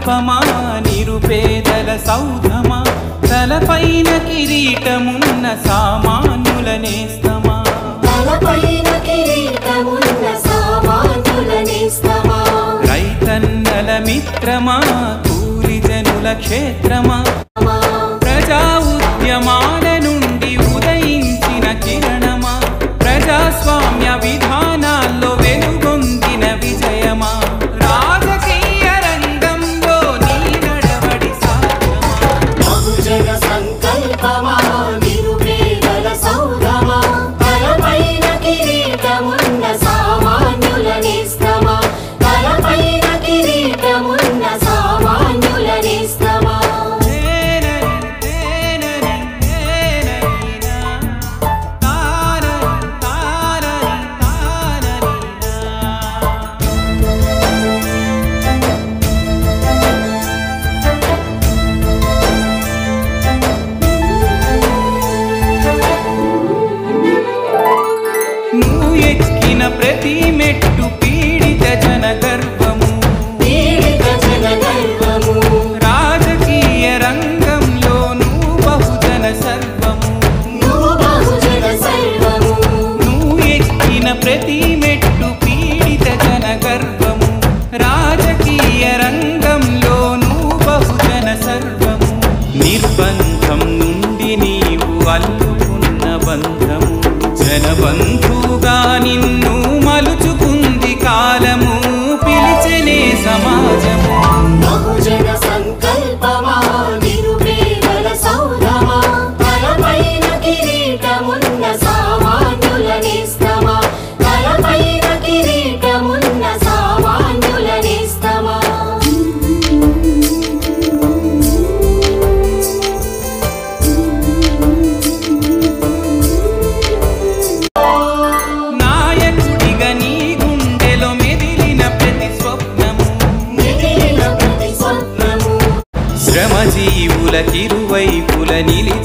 సంకల్పమా నిరుపేదల సౌధమా తలపైన కిరీటమున్న సామాన్యుల నేస్తమా తలపైన కిరీటమున్న సామాన్యుల నేస్తమా రైతన్నల మిత్రమా కూలి జనుల క్షేత్రమా ప్రజా ఉద్యమాల నుండి ఉదయించిన కిరణమా ప్రజాస్వామ్య విధానాల్లో వెలుగొందిన విజయమా రాజకీయ రంగంలో నీ నడవడి సాధ్యమా బహుజన సంకల్పమా నిరుపేదల సౌధమా తలపైన కిరీటమున్న సామాన్యుల నేస్తమా తలపైన కిరీటమున్న సామాన్యుల నేస్తమా నువ్వు ఎక్కిన ప్రతి మెట్టు పీడిత జన గర్వము పీడిత జన గర్వము రాజకీయ రంగంలో నువ్వు బహుజన సర్వము నువ్వు బహుజన సర్వము నువ్వు ఎక్కిన ప్రతి మెట్టు పీడిత జన గర్వము రాజకీయ రంగంలో నువ్వు బహుజన సర్వము నిర్బంధం నుండి నీవు అల్లుకున్న బంధము జనబంధుగా నిన్ను మలుచుకుంది కాలము పిలిచెనే సమాజము బహుజన సంకల్పమా నిరుపేదల సౌధమా తలపైన కిరీటమున్న సామాన్యుల నేస్తమా తలపైన కిరీటమున్న సామాన్యుల నేస్తమా నాయకుడిగా నీ గుండెలో మెదిలిన ప్రతి స్వప్నము మిగిలిన ప్రతి స్వప్నము శ్రమజీవుల కిరువైపుల నిలిచి